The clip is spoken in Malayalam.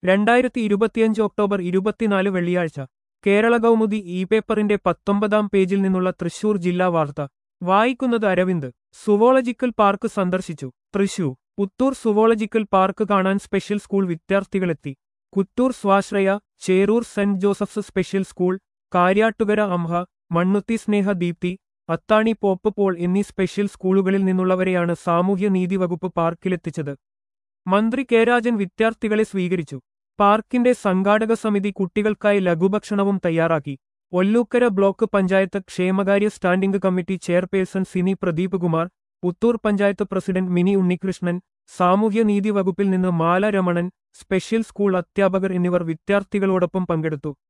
രണ്ടായിരത്തി ഇരുപത്തിയഞ്ച് ഒക്ടോബർ ഇരുപത്തിനാല് വെള്ളിയാഴ്ച കേരള കൗമുദി ഇ പേപ്പറിന്റെ പത്തൊമ്പതാം പേജിൽ നിന്നുള്ള തൃശൂർ ജില്ലാ വാർത്ത വായിക്കുന്നത് അരവിന്ദ് സുവോളജിക്കൽ പാർക്ക് സന്ദർശിച്ചു തൃശൂർ പുത്തൂർ സുവോളജിക്കൽ പാർക്ക് കാണാൻ സ്പെഷ്യൽ സ്കൂൾ വിദ്യാർത്ഥികളെത്തി Kuthur Swasraya Cheroor saint Joseph's special school Kariyattukara Amha Mannuthy Sneha Deepthi Athani pope Paul എന്നീ സ്പെഷ്യൽ സ്കൂളുകളിൽ നിന്നുള്ളവരെയാണ് സാമൂഹ്യനീതി വകുപ്പ് പാർക്കിലെത്തിച്ചത് മന്ത്രി കെ രാജൻ വിദ്യാർത്ഥികളെ സ്വീകരിച്ചു പാർക്കിന്റെ സംഘാടക സമിതി കുട്ടികൾക്കായി ലഘുഭക്ഷണവും തയ്യാറാക്കി ഒല്ലൂക്കര ബ്ലോക്ക് പഞ്ചായത്ത് ക്ഷേമകാര്യ standing committee chairperson Sini Pradeep Kumar Puthur panchayat president Mini Unnikrishnan സാമൂഹ്യനീതി വകുപ്പിൽ നിന്ന് മാല രമണൻ സ്പെഷ്യൽ സ്കൂൾ അധ്യാപകർ എന്നിവർ വിദ്യാർത്ഥികളോടൊപ്പം പങ്കെടുത്തു